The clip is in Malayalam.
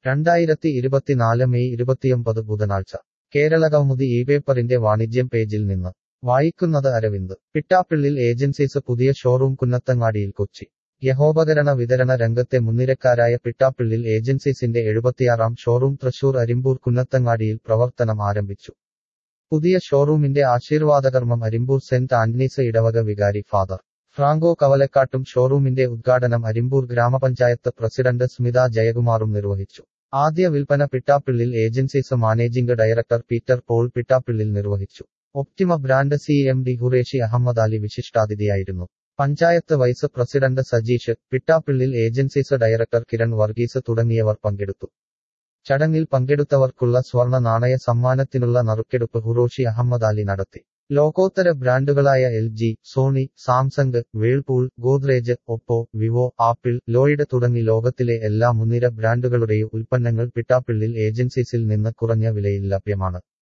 രണ്ടായിരത്തി ഇരുപത്തിനാല് മെയ് ഇരുപത്തിയൊമ്പത് ബുധനാഴ്ച കേരളകൗമുദി ഈ പേപ്പറിന്റെ വാണിജ്യം പേജിൽ നിന്ന് വായിക്കുന്നത് അരവിന്ദ് പിട്ടാപ്പിള്ളിൽ ഏജൻസീസ് പുതിയ ഷോറൂം കുന്നത്തങ്ങാടിയിൽ കൊച്ചി യഹോപകരണ വിതരണ രംഗത്തെ മുൻനിരക്കാരായ പിട്ടാപ്പിള്ളിൽ ഏജൻസീസിന്റെ എഴുപത്തിയാറാം ഷോറൂം തൃശൂർ അരിമ്പൂർ കുന്നത്തങ്ങാടിയിൽ പ്രവർത്തനം ആരംഭിച്ചു പുതിയ ഷോറൂമിന്റെ ആശീർവാദകർമ്മം അരിമ്പൂർ സെന്റ് ആന്റണീസ് ഇടവക വികാരി ഫാദർ ഫ്രാങ്കോ കവലക്കാട്ടും ഷോറൂമിന്റെ ഉദ്ഘാടനം അരിമ്പൂർ ഗ്രാമപഞ്ചായത്ത് പ്രസിഡന്റ് സ്മിത ജയകുമാറും നിർവഹിച്ചു ആദ്യ വിൽപ്പന Pittappillil agencies managing director Peter Paul Pittappillil നിർവഹിച്ചു Optima brand C M D Qureshi Ahmed Ali വിശിഷ്ടാതിഥിയായിരുന്നു panchayat vice president Sajeesh Pittappillil agencies director Kiran Varghese തുടങ്ങിയവർ പങ്കെടുത്തു ചടങ്ങിൽ പങ്കെടുത്തവർക്കുള്ള സ്വർണ നാണയ സമ്മാനത്തിനുള്ള നറുക്കെടുപ്പ് ഹുറോഷി അഹമ്മദ് അലി നടത്തി ലോകോത്തര ബ്രാൻഡുകളായ L G Sony Samsung Whirlpool Godrej Oppo Vivo Apple Lloyd തുടങ്ങി ലോകത്തിലെ എല്ലാ മുൻനിര ബ്രാൻഡുകളുടെയും ഉൽപ്പന്നങ്ങൾ പിട്ടാപ്പിള്ളിൽ ഏജൻസീസിൽ നിന്ന് കുറഞ്ഞ വിലയിൽ ലഭ്യമാണ്